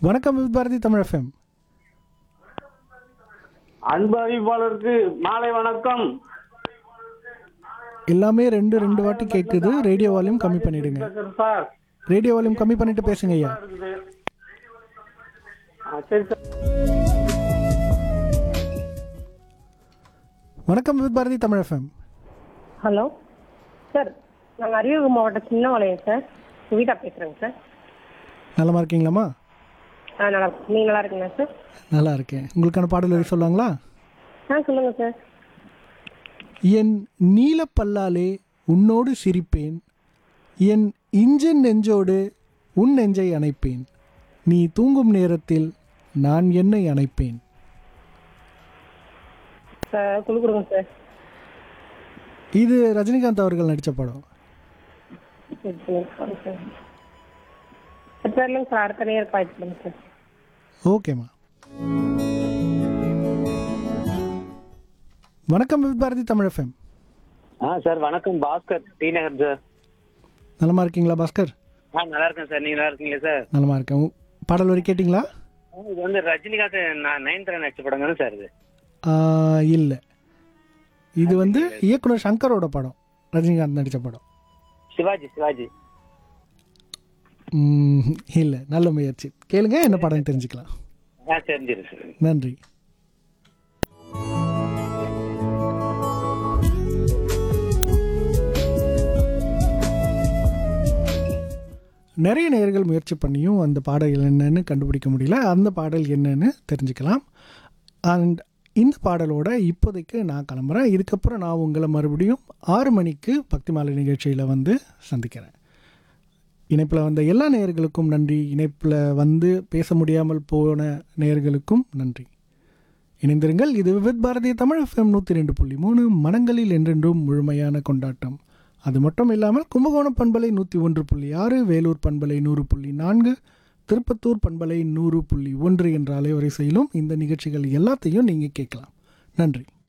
வணக்கம் with Bharathi Tamil FM அன்பு அறிவிப்பாளருக்கு மாலை வணக்கம் எல்லாமே ரெண்டு ரெண்டு வாட்டி கேட்குது ரேடியோ வால்யூம் கம்மி பண்ணிடுங்க பேசுறேன் சார் ரேடியோ வால்யூம் கம்மி பண்ணிட்டு பேசுங்க ஐயா இருக்குது ஆ, சரி சார் வணக்கம் with Bharathi Tamil FM hello sir நாங்கள் அரியலூர் மாவட்டம் சின்னவளையம் சார் சுவிதா பேசுகிறேங்க சார் நலமா இருக்கீங்களாம்மா ஆ நல்லா நீங்கள் நல்லா இருக்கீங்களா சார் நல்லா இருக்கேன் உங்களுக்கான பாடல் வரி சொல்லாங்களா ஆ சொல்லுங்கள் சார் என் நீலப்பல்லாலே உன்னோடு சிரிப்பேன் என் இன்ஜின் நெஞ்சோடு உன் நெஞ்சை அணைப்பேன் நீ தூங்கும் நேரத்தில் நான் என்னை அணைப்பேன் சார் குழு கொடுங்க சார் இது ரஜினிகாந்த் அவர்கள் நடித்த படம் சரி சரி சார் சார் தெரியலங்க சார் அடுத்த நேரம் காய்ச்சி பண்ணுங்க சார் ஓகேம்மா வணக்கம் வித் பாரதி தமிழ் எஃப்எம் ஆ சார் வணக்கம் பாஸ்கர் டி நகர் சார் நலமா இருக்கீங்களா பாஸ்கர் ஆ நல்லா இருக்கேன் சார் நீங்க நல்லா இருக்கீங்களா சார் நலமா இருக்கேன் உ- பாடல் வரி கேட்டிங்களா ஆ, இது வந்து ரஜினிகாந்த் நான் நயன்தாரா நடிச்ச படம் தானே சார் இது இல்லை இது வந்து இயக்குனர் சங்கரோட படம் ரஜினிகாந்த் நடித்த படம் சிவாஜி சிவாஜி இல்லை நல்ல முயற்சி கேளுங்க என்ன படம்னு தெரிஞ்சுக்கலாம் ஆ தெரிஞ்சிரு சார் நன்றி நிறைய நேயர்கள் முயற்சி பண்ணியும் அந்த பாடல் என்னன்னு கண்டுபிடிக்க முடியல அந்த பாடல் என்னன்னு தெரிஞ்சுக்கலாம் அண்ட் இந்த பாடலோட இப்போதைக்கு நான் கிளம்புறேன் இதுக்கப்புறம் நான் உங்களை மறுபடியும் ஆறு மணிக்கு பக்தி மாலை நிகழ்ச்சியில் வந்து சந்திக்கிறேன் இணைப்பில் வந்த எல்லா நேயர்களுக்கும் நன்றி இணைப்பில் வந்து பேச முடியாமல் போன நேயர்களுக்கும் நன்றி இணைந்திருங்கள் இது விவித் பாரதிய தமிழ் எஃப்எம் நூற்றி ரெண்டு புள்ளி மூணு மனங்களில் என்றென்றும் முழுமையான கொண்டாட்டம் அது மட்டும் இல்லாமல் கும்பகோணம் பண்பலை நூற்றி ஒன்று புள்ளி ஆறு வேலூர் பண்பலை நூறு புள்ளி நான்கு திருப்பத்தூர் பண்பலை நூறு புள்ளி ஒன்று என்ற அலைவரிசையிலும் இந்த நிகழ்ச்சிகள் எல்லாத்தையும் நீங்கள் கேட்கலாம் நன்றி